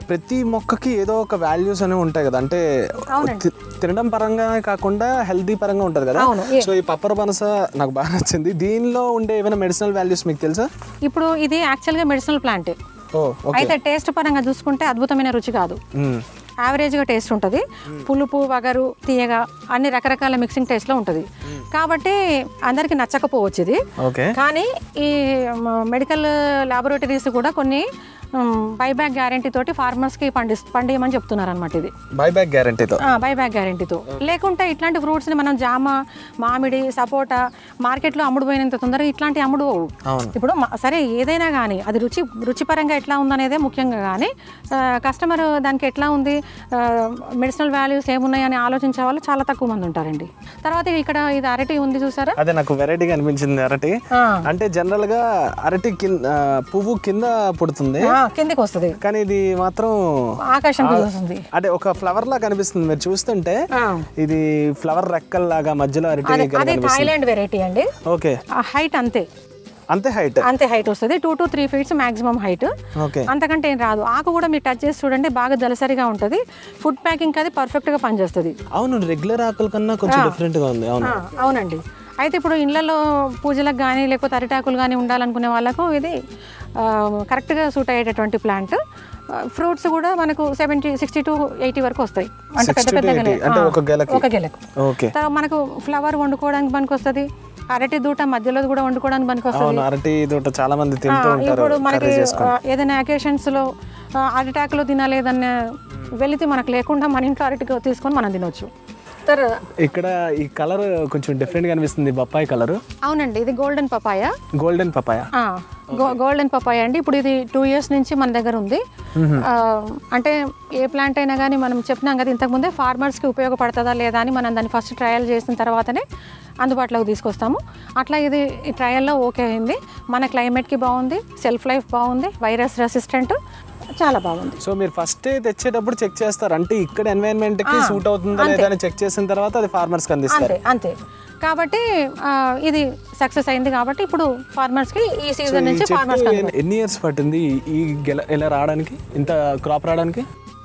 ప్రతి మొక్కకి ఏదో ఒక వాల్యూస్ అనేవి ఉంటాయి కదా అంటే అవునండి. తి- తినడం పరంగానే కాకుండా హెల్తీ పరంగా ఉంటుంది కదా అవును. ఏ- సో ఈ పప్పర పనస నాకు బాగా నచ్చింది దీనిలో ఉండే ఏమైనా మెడిసినల్ వాల్యూస్ మీకు తెలుసా ఇప్పుడు ఇది యాక్చువల్గా మెడిసినల్ ప్లాంట్ ఓ ఓకే అయితే టేస్ట్ పరంగా చూసుకుంటే అద్భుతమైన రుచి కాదు మ్మ్. యావరేజ్గా టేస్ట్ ఉంటుంది పులుపు వగరు తీయగా అన్ని రకరకాల మిక్సింగ్ టేస్ట్లో ఉంటుంది కాబట్టి అందరికీ నచ్చకపోవచ్చు ఇది ఓకే కానీ ఈ మెడికల్ ల్యాబొరేటరీస్ కూడా కొన్ని బైబ్యాక్ గ్యారంటీ తోటి ఫార్మర్స్కి పండి పండియమని చెప్తున్నారు అనమాట ఇది బైబ్యాక్ గ్యారంటీతో బైబ్యాక్ గ్యారంటీతో లేకుంటే ఇట్లాంటి ఫ్రూట్స్ని మనం జామ మామిడి సపోటా మార్కెట్లో అమ్ముడుపోయినంత తొందరగా ఇట్లాంటి అమ్ముడు పోవు. అవును ఇప్పుడు మ- సరే ఏదైనా కానీ అది రుచి రుచిపరంగా ఎట్లా ఉందనేదే ముఖ్యంగా కానీ కస్టమర్ దానికి ఎట్లా ఉంది మెడిసినల్ వాల్యూస్ ఏమున్నాయని ఆలోచించే వాళ్ళు చాలా తక్కువ మంది ఉంటారండి తర్వాత ఇక్కడ ఇది అరటి ఉంది చూసారా అదే నాకు వెరైటీగా అనిపించింది అరటి ఆ. అంటే జనరల్ గా అరటి కింద పువ్వు కింద పుడుతుంది ఆ, కిందికి వస్తుంది కానీ ఇది మాత్రం ఆకాశంకి వస్తుంది అంటే ఒక ఫ్లవర్ లా కనిపిస్తుంది మీరు చూస్తుంటే ఆ. ఇది ఫ్లవర్ రెక్కల్ లాగా మధ్యలో అరటి అది గెల అది కనిపిస్తుంది థాయిలాండ్ వెరైటీ అండి ఓకే హైట్ అంతే అంతే హైట్ అంతే హైట్ వస్తుంది two to three feets maximum height okay అంతకంటే ఏం రాదు ఆకు కూడా మీరు టచ్ చేసి చూడండి బాగా దలసరిగా ఉంటుంది ఫుడ్ ప్యాకింగ్ అది పర్ఫెక్ట్గా పనిచేస్తుంది అవును రెగ్యులర్ ఆకుల కన్నా కొంచెం డిఫరెంట్ గా ఉంది అవును ఆ, అవునండి అయితే ఇప్పుడు ఇళ్లలో పూజలకు కానీ లేకపోతే అరిటాకులు కానీ ఉండాలనుకునే వాళ్ళకు ఇది ఆ, కరెక్ట్గా సూట్ అయ్యేటటువంటి ప్లాంట్ ఫ్రూట్స్ కూడా మనకు సెవెంటీ సిక్స్టీ టు ఎయిటీ వరకు వస్తాయి అంటే పెద్ద 60 to పెద్దగానే 80, అంటే ఆ, ఒక గెలకి. ఒక గెలకు ఓకే తర్వాత మనకు ఫ్లవర్ వండుకోవడానికి పనికి వస్తుంది అరటి దూట మధ్యలో కూడా వండుకోవడానికి పనికి వస్తుంది అవును అరటి తోట చాలా మంది తింటూ ఉంటారు ఇప్పుడు మనకి కర్రీ చేసుకొని ఆ, ఏదైనా అకేషన్స్లో అరిటాకులో తినాలి ఏదన్నా వెళితే మనకు లేకుండా మన ఇంట్లో అరటి తీసుకొని మనం తినొచ్చు తర్వాత ఇక్కడ ఈ కలర్ కొంచెం డిఫరెంట్ గా అనిపిస్తుంది బొప్పాయి కలర్ అవునండి ఇది golden papaya golden papaya golden papaya అండి ఇప్పుడు ఇది టూ ఇయర్స్ నుంచి మన దగ్గర ఉంది ఆ, అంటే ఏ ప్లాంట్ అయినా కానీ మనం చెప్పినాం కదా ఇంతకుముందే ఫార్మర్స్కి ఉపయోగపడుతుందా లేదా అని మనం దాన్ని ఫస్ట్ ట్రయల్ చేసిన తర్వాతనే అందుబాటులోకి తీసుకొస్తాము అట్లా ఇది ఈ ట్రయల్లో ఓకే అయింది మన క్లైమేట్కి బాగుంది సెల్ఫ్ లైఫ్ బాగుంది వైరస్ రెసిస్టెంట్ చాలా బాగుంది సో మీరు ఫస్ట్ తెచ్చేటప్పుడు చెక్ చేస్తారు అంటే ఇక్కడ ఎన్వైరన్మెంట్ కి సూట్ అవుతుందా లేదా అని చెక్ చేసిన తర్వాత అది ఫార్మర్స్ కి అందిస్తారు అంతే అంతే కాబట్టి ఆ, ఇది సక్సెస్ అయింది కాబట్టి ఇప్పుడు ఫార్మర్స్కి ఈ సీజన్ నుంచి ఫార్మర్స్ చెట్టు ఎన్ని ఇయర్స్ పట్టింది ఈ- ఈ గెల ఇలా రావడానికి ఇంత క్రాప్ రావడానికి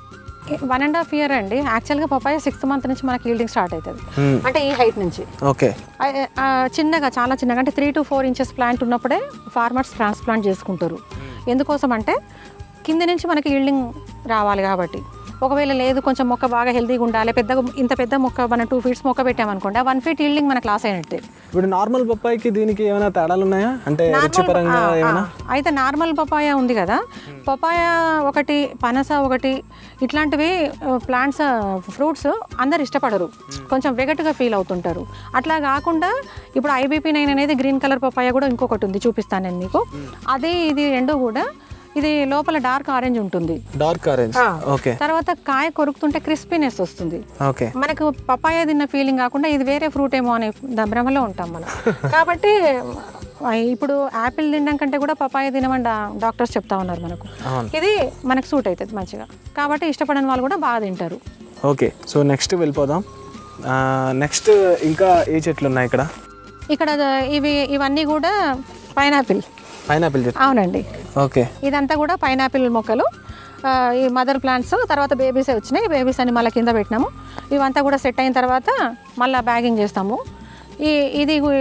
వన్ అండ్ హాఫ్ ఇయర్ అండి యాక్చువల్గా పపాయ సిక్స్త్ మంత్ నుంచి మనకి ఈల్డింగ్ స్టార్ట్ అవుతుంది Hmm. అంటే ఈ హైట్ నుంచి ఓకే ఆ- ఆ చిన్నగా చాలా చిన్నగా అంటే three to four inches plant ఉన్నప్పుడే ఫార్మర్స్ ట్రాన్స్ప్లాంట్ చేసుకుంటారు ఎందుకోసం అంటే కింద నుంచి మనకి ఈల్డింగ్ రావాలి కాబట్టి ఒకవేళ లేదు కొంచెం మొక్క బాగా హెల్తీగా ఉండాలి పెద్దగా ఇంత పెద్ద మొక్క మనం టూ ఫీట్స్ మొక్క పెట్టామనుకోండి ఆ వన్ ఫీట్ ఈల్డింగ్ మనకు లాస్ అయినట్టే ఇప్పుడు నార్మల్ బొప్పాయికి దీనికి ఏమైనా తేడాలు ఉన్నాయా అంటే రుచిపరంగా ఆ, ఏమైనా ఆ. అయితే నార్మల్ పపాయ ఉంది కదా పపాయ ఒకటి పనస ఒకటి ఇట్లాంటివి ప్లాంట్స్ ఫ్రూట్స్ అందరు ఇష్టపడరు కొంచెం వెగటుగా ఫీల్ అవుతుంటారు అట్లా కాకుండా ఇప్పుడు ఐబీపీ నైన్ అనేది గ్రీన్ కలర్ పపాయ కూడా ఇంకొకటి ఉంది చూపిస్తాను నేను మీకు అదే ఇది రెండు కూడా ఇది లోపల డార్క్ ఆరెంజ్ ఉంటుంది డార్క్ ఆరెంజ్ ఆ. ఓకే తర్వాత కాయ కొరుకుతుంటే క్రిస్పీనెస్ వస్తుంది ఓకే మనకు పపాయ తిన్న ఫీలింగ్ కాకుండా ఇది వేరే ఫ్రూట్ ఏమో అనే ద- భ్రమలో ఉంటాం మనం కాబట్టి ఆ, ఇప్పుడు యాపిల్ తినడం కంటే కూడా పపాయ తినమని డా- డాక్టర్స్ చెప్తా ఉన్నారు మనకు అవును. ఇది మనకు సూట్ అవుతుంది మంచిగా కాబట్టి ఇష్టపడని వాళ్ళు కూడా బాగా తింటారు ఓకే సో నెక్స్ట్ వెళ్ళిపోదాం నెక్స్ట్ ఇంకా ఏ చెట్లు ఉన్నాయి ఇక్కడ ఇక్కడ ద- ఇవి ఇవన్నీ కూడా పైనాపిల్ పైనాపిల్ చెట్టు అవునండి ఓకే ఇదంతా కూడా పైనాపిల్ మొక్కలు ఆ, ఈ మదర్ ప్లాంట్స్ తర్వాత బేబీస్ వచ్చినాయి బేబీస్ అని మళ్ళీ కింద పెట్టినాము ఇవంతా కూడా సెట్ అయిన తర్వాత మళ్ళీ బ్యాగింగ్ చేస్తాము ఈ ఇది గు-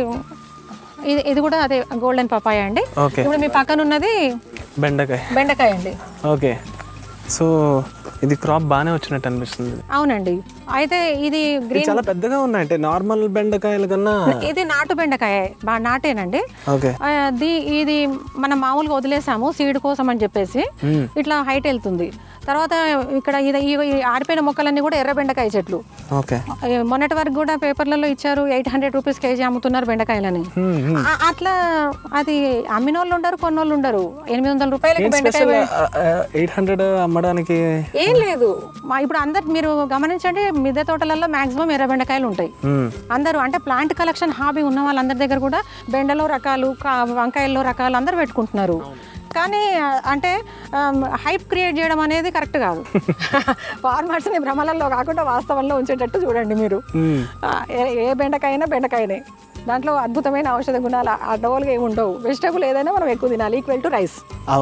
ఇది ఇది కూడా అదే గోల్డెన్ పపాయ అండి ఓకే ఇప్పుడు మీ పక్కన ఉన్నది బెండకాయ బెండకాయ అండి ఓకే సో ఇది క్రాప్ బాగానే వచ్చినట్టు అనిపిస్తుంది అవునండి అయితే ఇది ఇది గ్రీన్ చాలా పెద్దగా ఉన్నాయి అంటే నార్మల్ బెండకాయల కన్నా ఇది నాటు బెండకాయ బా నాటేనండి ఓకే ఆ, ది ఇది మనం మామూలుగా వదిలేసాము సీడ్ కోసం అని చెప్పేసి మ్మ్. ఇట్లా హైట్ వెళ్తుంది తర్వాత ఇక్కడ ఇది ఈ- ఈ ఆరిపోయిన మొక్కలన్నీ కూడా ఎర్ర బెండకాయ చెట్లు ఓకే ఏ, మొన్నటి వరకు కూడా పేపర్లలో ఇచ్చారు ఎయిట్ హండ్రెడ్ రూపీస్ కేజీ అమ్ముతున్నారు బెండకాయలని మ్మ్, మ్మ్. ఆ- అట్లా అది అమ్మిన వాళ్ళు ఉండరు కొన్నోళ్ళు ఉండరు ఎనిమిది వందల రూపాయలకి ఏం బెండకాయ స్పెషల్ ఎయిట్ హండ్రెడ్ అమ్మడానికి ఏం లేదు మా ఇప్పుడు అందరు మీరు గమనించండి మిద్దె తోటలలో మాక్సిమం ఎర్ర బెండకాయలు ఉంటాయి మ్మ్. అందరూ అంటే ప్లాంట్ కలెక్షన్ హాబీ ఉన్న వాళ్ళందరి దగ్గర కూడా బెండలో రకాలు కా- వంకాయల్లో రకాలు అందరూ పెట్టుకుంటున్నారు కానీ ఆ, అంటే హైప్ క్రియేట్ చేయడం అనేది కరెక్ట్ కాదు ఫార్మర్స్ని భ్రమలలో కాకుండా వాస్తవంలో ఉంచేటట్టు చూడండి మీరు మ్మ్. ఆ, ఏ- ఏ బెండకాయనా బెండకాయనే దాంట్లో అద్భుతమైన ఔషధ గుణాలు అడ్డగోలుగా ఏమి ఉండవు వెజిటబుల్ ఏదైనా మనం ఎక్కువ తినాలి ఈక్వల్ టు రైస్ అవును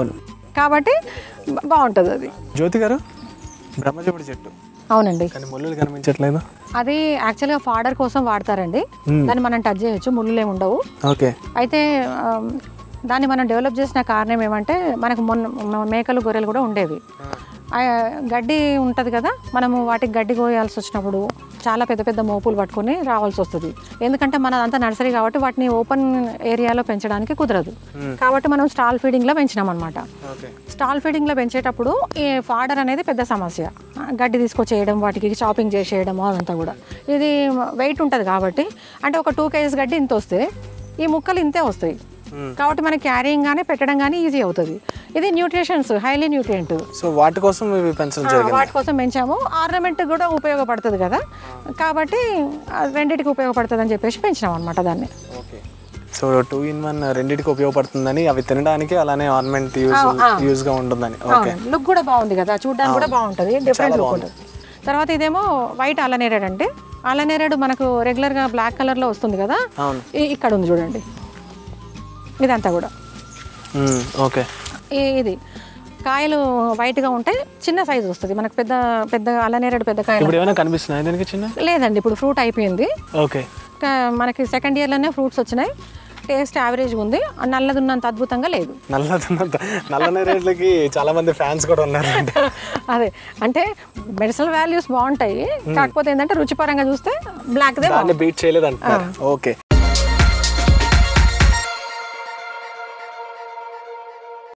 కాబట్టి బా- బాగుంటుంది అది జ్యోతి గారు బ్రహ్మజముడి చెట్టు అవునండి కానీ ముళ్ళు కనిపించట్లేదు అది యాక్చువల్గా ఫాడర్ కోసం వాడతారండి దాన్ని మనం టచ్ చేయొచ్చు ముళ్ళు ఏమి ఉండవు ఓకే అయితే ఆమ్, దాన్ని మనం డెవలప్ చేసిన కారణం ఏమంటే మనకు మొన్న మొన్న మేకలు గొర్రెలు కూడా ఉండేవి ఆ గడ్డి ఉంటుంది కదా మనము వాటికి గడ్డి కోయాల్సి వచ్చినప్పుడు చాలా పెద్ద పెద్ద మోపులు పట్టుకొని రావాల్సి వస్తుంది ఎందుకంటే మన అంతా నర్సరీ కాబట్టి వాటిని ఓపెన్ ఏరియాలో పెంచడానికి కుదరదు కాబట్టి మనం స్టాల్ ఫీడింగ్లో పెంచినాం అనమాట ఓకే స్టాల్ ఫీడింగ్లో పెంచేటప్పుడు ఈ ఫాడర్ అనేది పెద్ద సమస్య గడ్డి తీసుకొచ్చేయడం వాటికి షాపింగ్ చేసేయడం అదంతా కూడా ఇది వెయిట్ ఉంటుంది కాబట్టి అంటే ఒక టూ కేజీస్ గడ్డి ఇంత వస్తే ఈ ముక్కలు ఇంతే వస్తాయి కాబట్టి మనకి క్యారీయింగ్ కానీ పెట్టడం కానీ ఈజీ అవుతుంది ఇది న్యూట్రిషన్స్ హైలీ న్యూట్రియంట్ సో వాటి కోసం ఇవి పెంచడం జరిగింది వాటి కోసం పెంచాము ఆర్నమెంట్ కూడా ఉపయోగపడుతుంది కదా కాబట్టి ఆ రెండిటికి ఉపయోగపడుతుంది అని చెప్పేసి పెంచినాం అనమాట దాన్ని okay so two in one రెండింటికి ఉపయోగపడుతుందని అవి తినడానికి అలానే ఆర్నమెంట్ యూజ్ యూజ్గా ఉంటుందని ఓకే లుక్ కూడా బాగుంది కదా చూడడానికి కూడా బాగుంటుంది డిఫరెంట్ లుక్ ఉంటుంది తర్వాత ఇదేమో వైట్ అలనేరేడ్ అంటే అలనేరేడు మనకు రెగ్యులర్గా బ్లాక్ కలర్లో వస్తుంది కదా అవును ఈ- ఇక్కడ ఉంది చూడండి ఇదంతా కూడా మ్మ్, ఓకే ఈ- ఇది కాయలు వైట్గా ఉంటే చిన్న సైజు వస్తుంది మనకు పెద్ద పెద్ద అలనేరేడు పెద్ద కాయలు ఇప్పుడు ఏమైనా కనిపిస్తున్నాయి దీనికి చిన్న లేదండి ఇప్పుడు ఫ్రూట్ అయిపోయింది ఓకే కా- మనకి సెకండ్ ఇయర్లోనే ఫ్రూట్స్ వచ్చినాయి టేస్ట్ యావరేజ్ ఉంది నల్లది ఉన్నంత అద్భుతంగా లేదు నల్లదన్నంత నల్ల రేట్లకి చాలా మంది ఫ్యాన్స్ కూడా ఉన్నారు అదే అంటే మెడిసినల్ వాల్యూస్ బాగుంటాయి కాకపోతే ఏంటంటే రుచిపరంగా చూస్తే బ్లాక్దే దాన్ని బీట్ చేయలేదు అంటున్నారు ఓకే